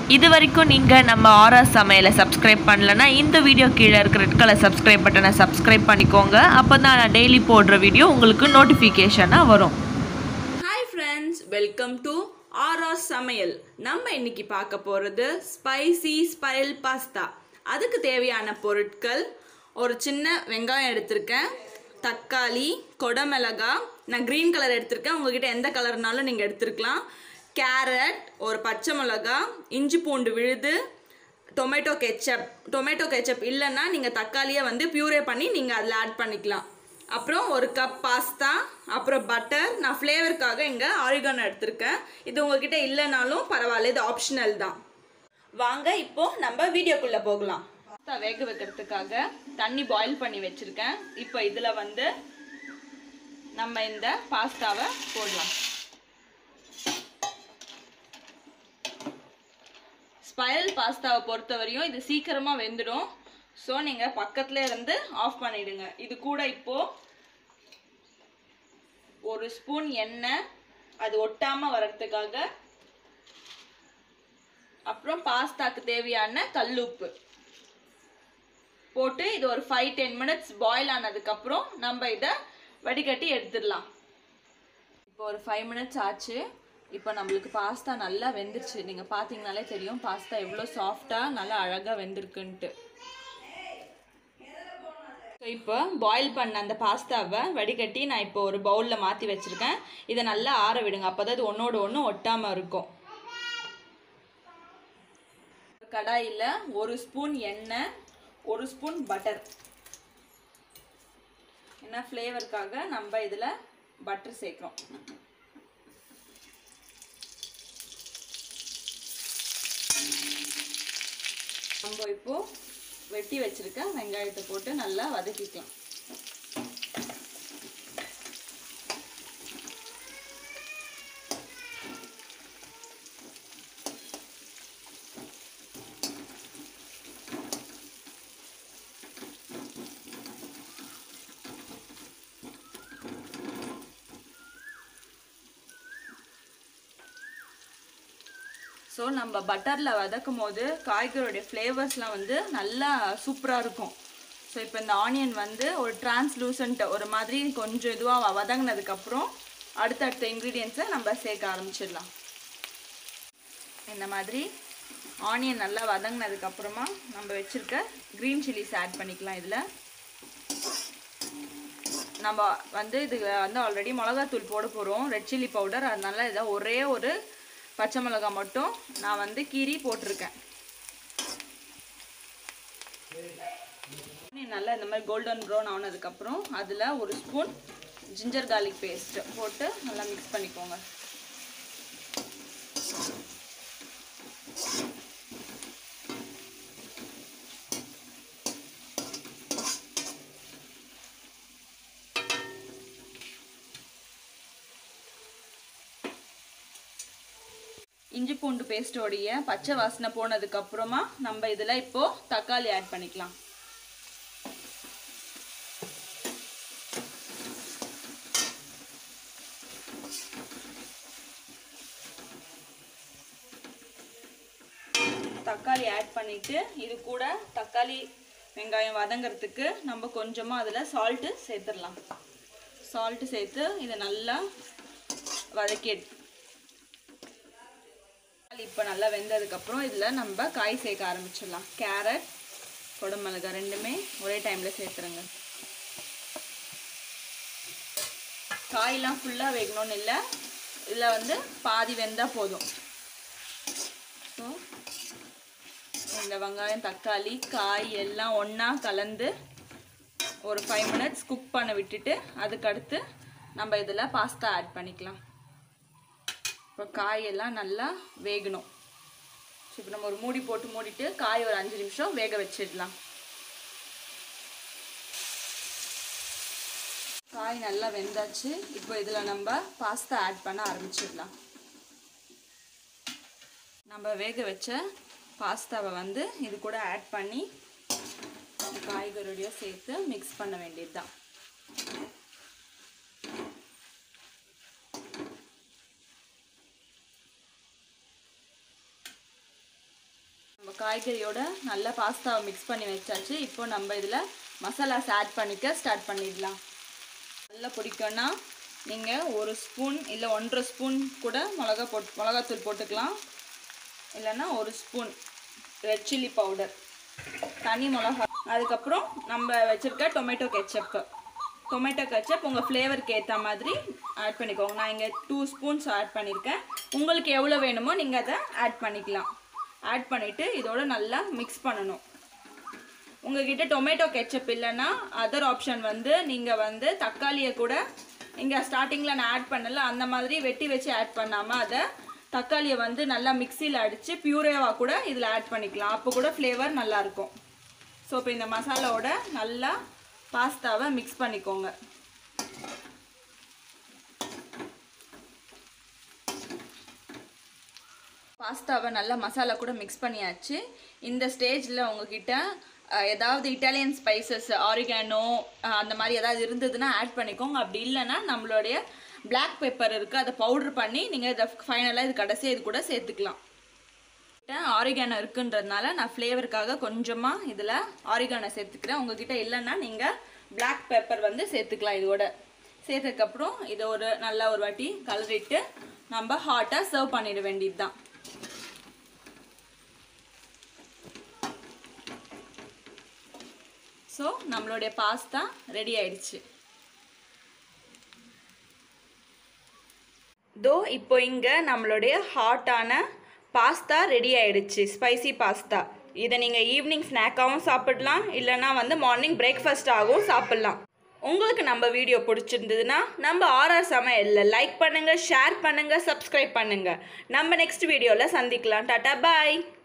இது வரைக்கும் நீங்கள் நம்ம ஆர்ஆர் சமையலை சப்ஸ்கிரைப் பண்ணலன்னா இந்த வீடியோ கீழே இருக்கிற ரெட் கலர் சப்ஸ்கிரைப் பட்டனை சப்ஸ்கிரைப் பண்ணிக்கோங்க அப்போ தான் நான் டெய்லி போடுற வீடியோ உங்களுக்கு நோட்டிஃபிகேஷனாக வரும் hi friends welcome to RR சமையல் நம்ம இன்னைக்கு பார்க்க போகிறது ஸ்பைசி ஸ்பைரல் பாஸ்தா அதுக்கு தேவையான பொருட்கள் ஒரு சின்ன வெங்காயம் எடுத்திருக்கேன் தக்காளி கொடமிளகா நான் க்ரீன் கலர் எடுத்திருக்கேன் உங்ககிட்ட எந்த கலர்னாலும் நீங்கள் எடுத்துருக்கலாம் கேரட் ஒரு பச்சை மிளகா இஞ்சி பூண்டு விழுது டொமேட்டோ கெச்சப் டொமேட்டோ கெச்சப் இல்லைன்னா நீங்கள் தக்காளியை வந்து பியூரே பண்ணி நீங்கள் அதில் ஆட் பண்ணிக்கலாம் அப்புறம் ஒரு கப் பாஸ்தா அப்புறம் பட்டர் நான் ஃப்ளேவருக்காக இங்கே ஆரிகானோ எடுத்திருக்கேன் இது உங்ககிட்ட இல்லைனாலும் பரவாயில்ல இது ஆப்ஷனல் தான் வாங்க இப்போ நம்ம வீடியோக்குள்ளே போகலாம் பாஸ்தா வேக வைக்கிறதுக்காக தண்ணி பாயில் பண்ணி வச்சுருக்கேன் இப்போ இதில் வந்து நம்ம இந்த பாஸ்தாவை போடலாம் ஸ்பைரல் பாஸ்தாவை பொறுத்தவரையும் இது சீக்கிரமாக வெந்துடும் ஸோ நீங்கள் பக்கத்துல இருந்து ஆஃப் பண்ணிடுங்க இது கூட இப்போ ஒரு ஸ்பூன் எண்ணெய் அது ஒட்டாமல் வர்றதுக்காக அப்புறம் பாஸ்தாக்கு தேவையான கல்லுப்பு போட்டு இது ஒரு ஃபைவ் டென் மினிட்ஸ் பாயில் ஆனதுக்கப்புறம் நம்ம இதை வடிகட்டி எடுத்துடலாம் இப்போ ஒரு ஃபைவ் மினிட்ஸ் ஆச்சு இப்போ நம்மளுக்கு பாஸ்தா நல்லா வெந்துருச்சு நீங்கள் பார்த்தீங்கனாலே தெரியும் பாஸ்தா எவ்வளோ சாஃப்டாக நல்லா அழகாக வெந்திருக்குன்ட்டு ஸோ இப்போ பாயில் பண்ண அந்த பாஸ்தாவை வடிகட்டி நான் இப்போ ஒரு பவுலில் மாற்றி வச்சுருக்கேன் இதை நல்லா ஆற விடுங்க அப்போ தான் இது ஒன்றோட ஒன்று ஒட்டாமல் இருக்கும் கடாயில் ஒரு ஸ்பூன் எண்ணெய் ஒரு ஸ்பூன் பட்டர் என்ன ஃப்ளேவருக்காக நம்ம இதில் பட்டர் சேர்க்குறோம் நம்ம இப்போ வெட்டி வச்சிருக்க வெங்காயத்தை போட்டு நல்லா வதக்கிக்கலாம் ஸோ நம்ம பட்டரில் வதக்கும் போது காய்கறியோடைய ஃப்ளேவர்ஸ்லாம் வந்து நல்லா சூப்பராக இருக்கும் ஸோ இப்போ இந்த ஆனியன் வந்து ஒரு டிரான்ஸ்லூசன்ட் ஒரு மாதிரி கொஞ்சம் இதுவாக வதங்கினதுக்கப்புறம் அடுத்தடுத்த இன்க்ரீடியன்ஸை நம்ம சேர்க்க ஆரம்பிச்சிடலாம் இந்த மாதிரி ஆனியன் நல்லா வதங்கினதுக்கப்புறமா நம்ம வச்சுருக்க க்ரீன் சில்லிஸ் ஆட் பண்ணிக்கலாம் இதில் நம்ம வந்து இது வந்து ஆல்ரெடி மிளகாத்தூள் போட போகிறோம் ரெட் சில்லி பவுடர் அதனால இதை ஒரே ஒரு பச்சை மிளகாய் மட்டும் நான் வந்து கீரி போட்டிருக்கேன் நல்லா இந்த மாதிரி கோல்டன் ப்ரௌன் ஆனதுக்கப்புறம் அதில் ஒரு ஸ்பூன் ஜிஞ்சர் கார்லிக் பேஸ்ட் போட்டு நல்லா மிக்ஸ் பண்ணிக்கோங்க இஞ்சி பூண்டு பேஸ்டோடைய பச்சை வாசனை போனதுக்கு அப்புறமா நம்ம இதில் இப்போ தக்காளி ஆட் பண்ணிக்கலாம் தக்காளி ஆட் பண்ணிட்டு இது கூட தக்காளி வெங்காயம் வதங்கிறதுக்கு நம்ம கொஞ்சமாக அதில் சால்ட்டு சேர்த்துடலாம் சால்ட்டு சேர்த்து இதை நல்லா வதக்கி எடுத்து இப்போ நல்லா வெந்ததுக்கப்புறம் இதில் நம்ம காய் சேர்க்க ஆரம்பிச்சிடலாம் கேரட் குடமிளகாய் ரெண்டுமே ஒரே டைமில் சேர்த்துருங்க காயெலாம் ஃபுல்லாக வேகணும்னு இல்லை இதில் வந்து பாதி வெந்தால் போதும் ஸோ இந்த வெங்காயம் தக்காளி காய் எல்லாம் ஒன்றா கலந்து ஒரு ஃபைவ் மினிட்ஸ் குக் பண்ண விட்டுட்டு அதுக்கடுத்து நம்ம இதில் பாஸ்தா ஆட் பண்ணிக்கலாம் இப்போ காயெல்லாம் நல்லா வேகணும் ஸோ இப்போ நம்ம ஒரு மூடி போட்டு மூடிட்டு காய் ஒரு அஞ்சு நிமிஷம் வேக வச்சிடலாம் காய் நல்லா வெந்தாச்சு இப்போ இதில் நம்ம பாஸ்தா ஆட் பண்ண ஆரம்பிச்சிடலாம் நம்ம வேக வச்ச பாஸ்தாவை வந்து இது கூட ஆட் பண்ணி காய்கறியோடய சேர்த்து மிக்ஸ் பண்ண வேண்டியது தான் நம்ம காய்கறியோட நல்லா பாஸ்தாவை மிக்ஸ் பண்ணி வச்சாச்சு இப்போ நம்ம இதில் மசாலாஸ் ஆட் பண்ணிக்க ஸ்டார்ட் பண்ணிடலாம் நல்லா பிடிக்கும்னா நீங்கள் ஒரு ஸ்பூன் இல்லை ஒன்றரை ஸ்பூன் கூட மிளகா போட் மிளகாத்தூள் போட்டுக்கலாம் இல்லைன்னா ஒரு ஸ்பூன் ரெட் சில்லி பவுடர் தனி மிளகா அதுக்கப்புறம் நம்ம வச்சுருக்க டொமேட்டோ கெச்சப்பு டொமேட்டோ கெச்சப் உங்கள் ஃப்ளேவருக்கு ஏற்ற மாதிரி ஆட் பண்ணிக்கோங்க நான் இங்கே டூ ஸ்பூன்ஸ் ஆட் பண்ணியிருக்கேன் உங்களுக்கு எவ்வளோ வேணுமோ நீங்கள் அதை ஆட் பண்ணிக்கலாம் ஆட் பண்ணிவிட்டு இதோட நல்லா மிக்ஸ் பண்ணணும் உங்ககிட்ட டொமேட்டோ கெச்சப் இல்லைன்னா அதர் ஆப்ஷன் வந்து நீங்கள் வந்து தக்காளியை கூட இங்கே ஸ்டார்டிங்கில் நான் ஆட் பண்ணல அந்த மாதிரி வெட்டி வச்சு ஆட் பண்ணாமல் அதை தக்காளியை வந்து நல்லா மிக்சியில் அடித்து பியூரேவாக கூட இதில் ஆட் பண்ணிக்கலாம் அப்போ கூட ஃப்ளேவர் நல்லாயிருக்கும் ஸோ இப்போ இந்த மசாலாவோட நல்லா பாஸ்தாவை மிக்ஸ் பண்ணிக்கோங்க பாஸ்தாவை நல்லா மசாலா கூட மிக்ஸ் பண்ணியாச்சு இந்த ஸ்டேஜில் உங்ககிட்ட அஹ், ஏதாவது இட்டாலியன் ஸ்பைசஸ் ஆரிகானோ அந்த மாதிரி ஏதாவது இருந்ததுன்னா ஆட் பண்ணிக்கோங்க அப்படி இல்லைன்னா நம்மளுடைய Black பெப்பர் இருக்குது அதை பவுடர் பண்ணி நீங்கள் இதை ஃபைனலாக இது கடைசியாக இது கூட சேர்த்துக்கலாம் ஆரிகானோ இருக்குன்றதுனால நான் ஃப்ளேவருக்காக கொஞ்சமாக இதில் ஆரிகானோ சேர்த்துக்கிறேன் உங்ககிட்ட இல்லைன்னா நீங்கள் Black பெப்பர் வந்து சேர்த்துக்கலாம் இதோட சேர்த்ததுக்கப்புறம் இதை ஒரு நல்லா ஒரு வாட்டி கலரிட்டு நம்ம ஹாட்டாக சர்வ் பண்ணிட வேண்டியது தான் ஸோ நம்மளுடைய பாஸ்தா ரெடி ஆயிடுச்சு தோ இப்போ இங்கே நம்மளுடைய ஹாட்டான பாஸ்தா ரெடி ஆயிடுச்சு ஸ்பைசி பாஸ்தா இதை நீங்கள் ஈவினிங் ஸ்நாக்காகவும் சாப்பிடலாம் இல்லைனா வந்து மார்னிங் பிரேக்ஃபாஸ்ட்டாகவும் சாப்பிட்லாம் உங்களுக்கு நம்ம வீடியோ பிடிச்சிருந்ததுன்னா நம்ம ஆர்ஆர் சமையலில் லைக் பண்ணுங்கள் ஷேர் பண்ணுங்கள் சப்ஸ்கிரைப் பண்ணுங்கள் நம்ம நெக்ஸ்ட் வீடியோவில் சந்திக்கலாம் டாட்டா பாய்